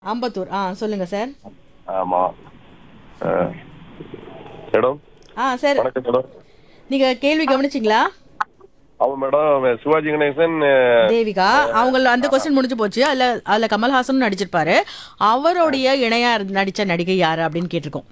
அம்பத்தூர் ஆ சொல்லுங்க சார் ஆமா அஹ், மேடம் ஆ சார் வணக்கம் மேடம் நீங்க கேள்வி கவனிச்சிங்களா அவன் மேடம் சிவாஜி கணேசன் அஹ், தேவிகா அவங்க அந்த கொஸ்டின் முடிஞ்சு போச்சு அதுல அதுல கமல்ஹாசனும் நடிச்சிருப்பாரு அவருடைய இணையா இருந்து நடிச்ச நடிகை யாரு அப்படின்னு கேட்டிருக்கோம்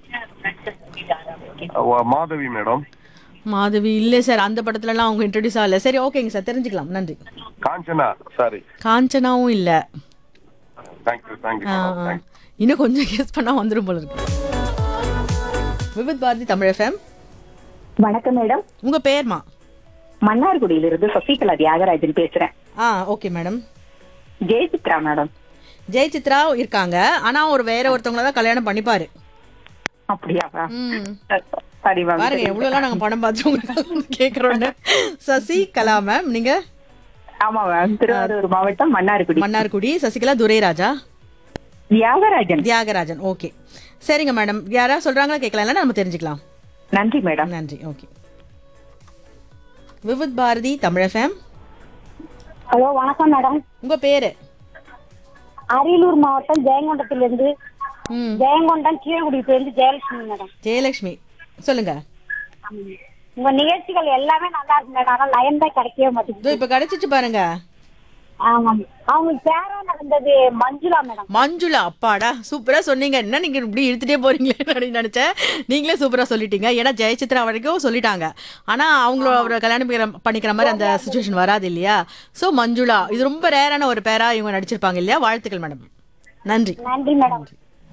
அவ- மாதவி மேடம் மாதவி இல்ல சார் அந்த படத்துலலாம் அவங்க இன்ட்ரடியூஸ் ஆகல சரி ஓகேங்க சார் தெரிஞ்சுக்கலாம் நன்றி காஞ்சனா சாரி காஞ்சனாவும் இல்ல தேங்க்யூ தேங்க்யூ ஆ, மேடம் ஆ. தேங்க்யூ இன்னும் கொஞ்சம் கேஸ் பண்ணா வந்துரும் போல இருக்கு விவித் பாரதி தமிழ் எஃப்எம் வணக்கம் மேடம் உங்க பேர்மா மன்னார்குடியிலிருந்து சசிகலா தியாகராஜன் பேசுறேன் ஆ okay madam Jayachitra madam Jai Chitra இருக்காங்க ஆனா ஒரு வேற ஒருத்தவங்கள தான் கல்யாணம் பண்ணிப்பாரு அப்படியா மேம்? ம் சரி மேம் பாருங்க எவ்வளவுலாம் நாங்க படம் பார்த்து உங்களுக்கு கேக்குறோம்னு சசி கலா மேம் நீங்க ஆமா மேம் திருவாரூர் மாவட்டம் மன்னார்குடி மன்னார்குடி சசிகலா துரைராஜா தியாகராஜன் தியாகராஜன் ஓகே சரிங்க மேடம் யாரா சொல்றாங்களா கேட்கலாம் இல்லைன்னா நம்ம தெரிஞ்சுக்கலாம் நன்றி மேடம் நன்றி okay Vividh Bharati Tamil FM hello வணக்கம் மேடம் உங்க பேரு அரியலூர் மாவட்டம் ஜெயங்கொண்டத்திலிருந்து ம் ஜெயங்கொண்டம் கீழகுடியிலிருந்து ஜெயலட்சுமி மேடம் ஜெயலட்சுமி சொல்லுங்க உங்க நிகழ்ச்சிகள் எல்லாமே நல்லா இருக்கு மேடம் ஆனா லைன் தான் கிடைக்கவே இதோ மாட்டேங்குது இப்ப கிடைச்சிச்சு பாருங்க ஆமாம் அவங்களுக்கு பேரா நடந்தது மஞ்சுளா மேடம் மஞ்சுளா அப்பாடா சூப்பரா சொன்னீங்க என்ன நீங்க இப்படி இழுத்துட்டே போறீங்களே அப்படின்னு நினைச்சேன் நீங்களே சூப்பரா சொல்லிட்டீங்க ஏன்னா ஜெயசித்ரா வரைக்கும் சொல்லிட்டாங்க ஆனா அவங்கள அவரை கல்யாணம் பண்ணிக்கிற- பண்ணிக்கிற மாதிரி அந்த சுச்சுவேஷன் வராது இல்லையா சோ மஞ்சுளா இது ரொம்ப ரேரான ஒரு பேரா இவங்க நடிச்சிருப்பாங்க இல்லையா வாழ்த்துக்கள் மேடம் நன்றி நன்றி மேடம்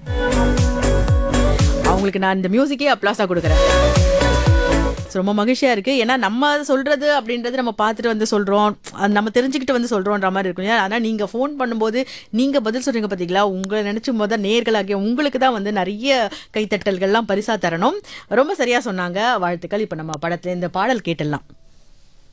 அவங்களுக்கு நான் இந்த மியூசிக்கே அப்ளாஸா கொடுக்குறேன் So, ரொம்ப மகிழ்ச்சியா இருக்கு ஏன்னா நம்ம சொல்றது அப்படின்றது நம்ம பார்த்துட்டு வந்து சொல்றோம் அது நம்ம தெரிஞ்சுக்கிட்டு வந்து சொல்றோன்ற மாதிரி இருக்கும் இல்லையா? ஆனா நீங்க ஃபோன் பண்ணும்போது நீங்க பதில் சொல்றீங்க பாத்தீங்களா உங்களை நினைச்சும் போது நேர்களாகிய உங்களுக்கு தான் வந்து நிறைய கைத்தட்டல்கள்லாம் பரிசா தரணும் ரொம்ப சரியா சொன்னாங்க வாழ்த்துக்கள் இப்ப நம்ம படத்துல இந்த பாடல் கேட்டுடலாம்